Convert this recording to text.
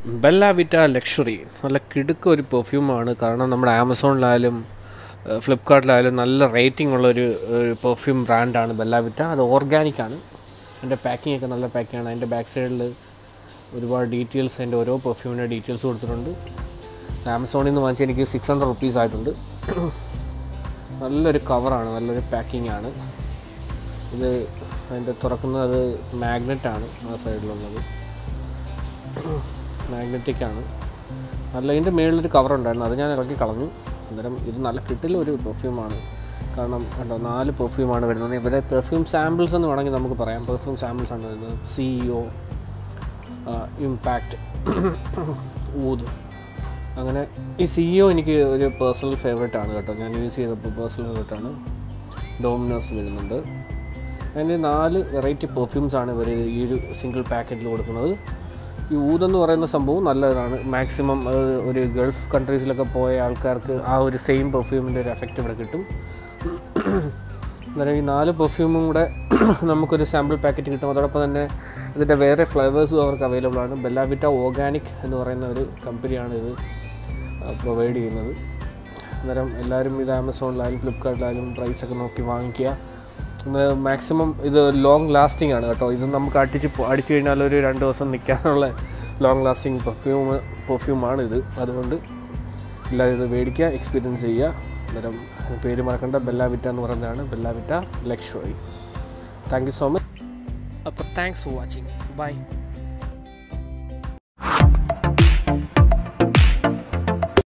Bella വിറ്റ luxury നല്ല കിടുക്ക ഒരു പെർഫ്യൂമാണ് കാരണം നമ്മുടെ ആമസോണിലായാലും ഫ്ലിപ്കാർട്ടിലായാലും നല്ല റേറ്റിംഗ് ഉള്ള ഒരു പെർഫ്യൂം ബ്രാൻഡാണ് ബെല്ല വിറ്റ അത് ഓർഗാനിക് ആണ് അതിൻ്റെ പാക്കിംഗ് ഒക്കെ നല്ല പാക്കിംഗ് ആണ് അതിൻ്റെ ബാക്ക് സൈഡിൽ ഒരുപാട് ഡീറ്റെയിൽസ് അതിൻ്റെ ഓരോ പെർഫ്യൂമിൻ്റെ ഡീറ്റെയിൽസ് കൊടുത്തിട്ടുണ്ട് ആമസോണിൽ നിന്ന് വാങ്ങിച്ച് എനിക്ക് സിക്സ് ഹൺഡ്രഡ് റുപ്പീസ് ആയിട്ടുണ്ട് നല്ലൊരു കവറാണ് നല്ലൊരു പാക്കിംഗ് ആണ് ഇത് അതിൻ്റെ തുറക്കുന്നത് മാഗ്നറ്റ് ആണ് ആ സൈഡിലുള്ളത് മാഗ്നറ്റിക് ആണ് നല്ല ഇതിൻ്റെ മേളിലൊരു കവർ ഉണ്ടായിരുന്നു അത് ഞാൻ ഇറക്കി കളഞ്ഞു അന്നേരം ഇത് നല്ല കിട്ടില്ല ഒരു പെർഫ്യൂമാണ് കാരണം കണ്ടോ നാല് പെർഫ്യൂമാണ് വരുന്നത് ഇവരെ പെർഫ്യൂം സാമ്പിൾസ് എന്ന് വേണമെങ്കിൽ നമുക്ക് പറയാം പെർഫ്യൂം സാമ്പിൾസ് ആണ് വരുന്നത് സി ഒ ഇമ്പാക്റ്റ് ഊത് അങ്ങനെ ഈ സി ഒ എനിക്ക് ഒരു പേഴ്സണൽ ഫേവറേറ്റ് ആണ് കേട്ടോ ഞാൻ യൂസ് ചെയ്തപ്പോൾ പേഴ്സണൽ ഫേവറേറ്റ് ആണ് ഡോമിനോസ് വരുന്നുണ്ട് അതിൻ്റെ നാല് വെറൈറ്റി പെർഫ്യൂംസ് ആണ് ഇവർ ഈ ഒരു സിംഗിൾ പാക്കറ്റിൽ കൊടുക്കുന്നത് ഈ ഊതെന്ന് പറയുന്ന സംഭവം നല്ലതാണ് മാക്സിമം ഒരു ഗൾഫ് കൺട്രീസിലൊക്കെ പോയ ആൾക്കാർക്ക് ആ ഒരു സെയിം പെർഫ്യൂമിൻ്റെ ഒരു എഫക്റ്റ് ഇവിടെ കിട്ടും അന്നേരം ഈ നാല് പെർഫ്യൂമും കൂടെ നമുക്കൊരു സാമ്പിൾ പാക്കറ്റ് കിട്ടും അതോടൊപ്പം തന്നെ ഇതിൻ്റെ വേറെ ഫ്ലേവേഴ്സും അവർക്ക് അവൈലബിൾ ആണ് ബെല്ലാവിറ്റ ഓർഗാനിക് എന്ന് പറയുന്ന ഒരു കമ്പനിയാണ് ഇത് പ്രൊവൈഡ് ചെയ്യുന്നത് അന്നേരം എല്ലാവരും ഇത് ആമസോണിലായാലും ഫ്ലിപ്കാർട്ടിലായാലും പ്രൈസൊക്കെ നോക്കി വാങ്ങിക്കുക മാക്സിമം ഇത് ലോങ് ലാസ്റ്റിംഗ് ആണ് കേട്ടോ ഇത് നമുക്ക് അടിച്ച് അടിച്ചു കഴിഞ്ഞാൽ ഒരു രണ്ട് ദിവസം നിൽക്കാനുള്ള ലോങ് ലാസ്റ്റിംഗ് പെർഫ്യൂം പെർഫ്യൂമാണ് ഇത് അതുകൊണ്ട് എല്ലാവരും ഇത് മേടിക്കുക എക്സ്പീരിയൻസ് ചെയ്യുക അന്നേരം പേര് മറക്കേണ്ട ബെല്ലാവിറ്റ എന്ന് പറയുന്നതാണ് Bellavita luxury thank you so much അപ്പോൾ താങ്ക്സ് ഫോർ വാച്ചിങ് ബൈ